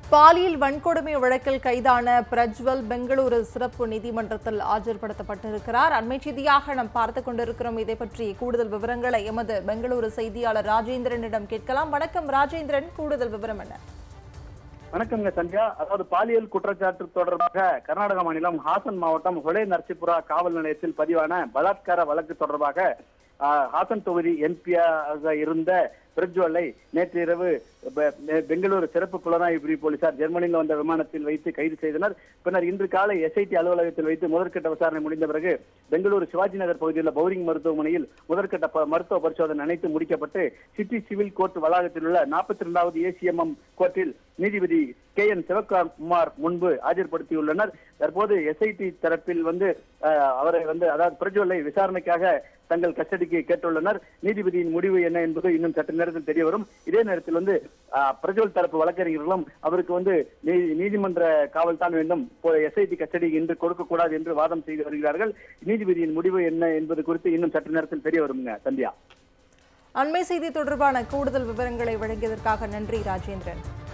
பாலியல் வன்கொடுமை வழக்கில் கைதான பிரஜ்வல் பெங்களூரு சிறப்பு நீதிமன்றத்தில் ஆஜர்படுத்தப்பட்டிருக்கிறார் அண்மை செய்தியாக நாம் பார்த்து கொண்டிருக்கிறோம் இதை பற்றி கூடுதல் விவரங்களை எமது பெங்களூரு செய்தியாளர் ராஜேந்திரனிடம் கேட்கலாம் வணக்கம் ராஜேந்திரன் கூடுதல் விவரம் என்ன வணக்கம்ங்க சந்தியா அதாவது பாலியல் குற்றச்சாட்டு தொடர்பாக கர்நாடக மாநிலம் ஹாசன் மாவட்டம் ஹொலே நரசிபுரா காவல் நிலையத்தில் பதிவான பலாத்கார வழக்கு தொடர்பாக ஆஹ், ஹாசன் தொகுதி எம்பியாக இருந்த பிரஜ்வலை நேற்று இரவு பெ- பெ- பெங்களூரு சிறப்பு புலனாய்வு பிரிவு போலீசார் ஜெர்மனியில் வந்த விமானத்தில் வைத்து கைது செய்தனர் பின்னர் இன்று காலை எஸ்ஐடி அலுவலகத்தில் வைத்து முதற்கட்ட விசாரணை முடிந்த பிறகு பெங்களூரு சிவாஜி நகர் பகுதியில் உள்ள பௌரிங் மருத்துவமனையில் முதற்கட்ட ப- மருத்துவ பரிசோதனை அனைத்து முடிக்கப்பட்டு சிட்டி சிவில் கோர்ட் வளாகத்தில் உள்ள நாற்பத்தி இரண்டாவது ஏசிஎம்எம் கோர்ட்டில் நீதிபதி கே என் சிவகுமார் முன்பு ஆஜர்படுத்தியுள்ளனர் தற்போது எஸ்ஐடி தரப்பில் வந்து அஹ், அவரை வந்து அதாவது பிரஜ்வலை விசாரணைக்காக தங்கள் கஸ்டடிக்கு கேட்டுள்ளனர் நீதிபதியின் முடிவு என்ன என்பது இன்னும் சற்று நேரத்தில் தெரிய வரும் இதே நேரத்தில் வந்து அஹ், பிரஜ்வல் தரப்பு வழக்கறிஞர்களும் அவருக்கு வந்து நீ- நீதிமன்ற காவல் தான் வேண்டும் எஸ்ஐடி கஸ்டடி இன்று கொடுக்கக்கூடாது என்று வாதம் செய்து வருகிறார்கள் நீதிபதியின் முடிவு என்ன என்பது குறித்து இன்னும் சற்று நேரத்தில் தெரிய வருங்க சந்தியா அண்மை செய்தி தொடர்பான கூடுதல் விவரங்களை வழங்கியதற்காக நன்றி ராஜேந்திரன்